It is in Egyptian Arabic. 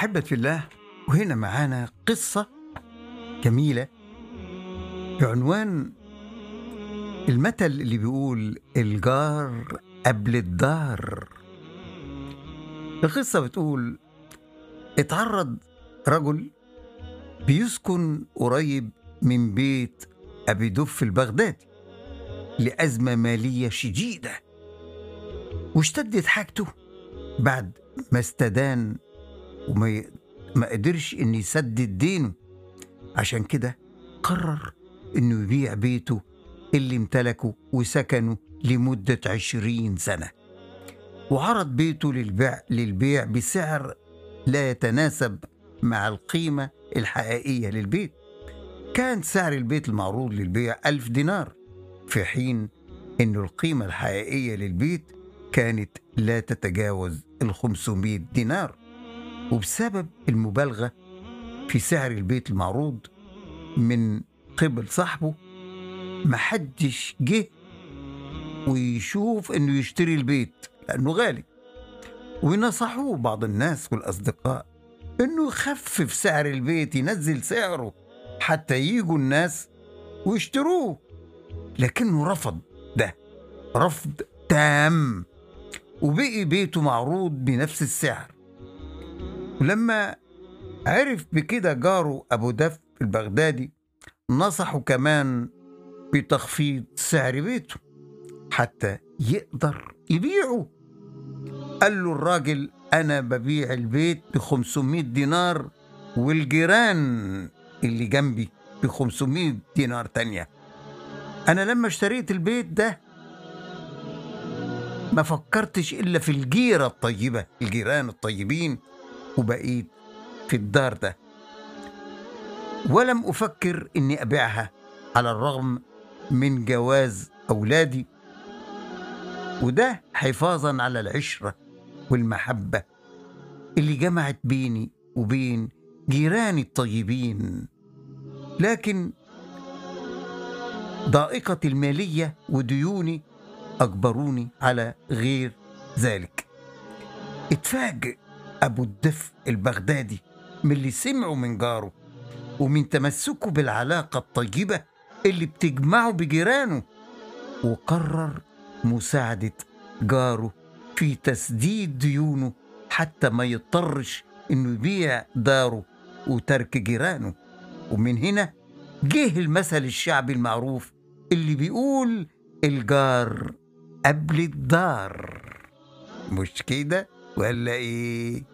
أحبة في الله وهنا معانا قصة جميلة بعنوان المثل اللي بيقول الجار قبل الدار القصة بتقول اتعرض رجل بيسكن قريب من بيت أبي دف البغدادي لأزمة مالية شديدة واشتدت حاجته بعد ما استدان وما ي... ما قدرش إن يسدد دينه عشان كده قرر إنه يبيع بيته اللي امتلكه وسكنه لمدة عشرين سنة وعرض بيته للبيع, للبيع بسعر لا يتناسب مع القيمة الحقيقية للبيت كان سعر البيت المعروض للبيع ألف دينار في حين أن القيمة الحقيقية للبيت كانت لا تتجاوز ال 500 دينار وبسبب المبالغة في سعر البيت المعروض من قبل صاحبه محدش جه ويشوف انه يشتري البيت لانه غالي ونصحوه بعض الناس والاصدقاء انه يخفف سعر البيت ينزل سعره حتى يجوا الناس ويشتروه لكنه رفض ده رفض تام وبقي بيته معروض بنفس السعر ولما عرف بكده جاره أبو دف البغدادي نصحه كمان بتخفيض سعر بيته حتى يقدر يبيعه قال له الراجل أنا ببيع البيت ب 500 دينار والجيران اللي جنبي ب 500 دينار تانية أنا لما اشتريت البيت ده ما فكرتش إلا في الجيرة الطيبة الجيران الطيبين وبقيت في الدار ده ولم أفكر إني أبيعها على الرغم من جواز أولادي وده حفاظا على العشرة والمحبة اللي جمعت بيني وبين جيراني الطيبين لكن ضائقة المالية وديوني أجبروني على غير ذلك اتفاجئ أبو الدف البغدادي من اللي سمعه من جاره ومن تمسكه بالعلاقة الطيبة اللي بتجمعه بجيرانه وقرر مساعدة جاره في تسديد ديونه حتى ما يضطرش انه يبيع داره وترك جيرانه ومن هنا جه المثل الشعبي المعروف اللي بيقول الجار قبل الدار مش كده ولا ايه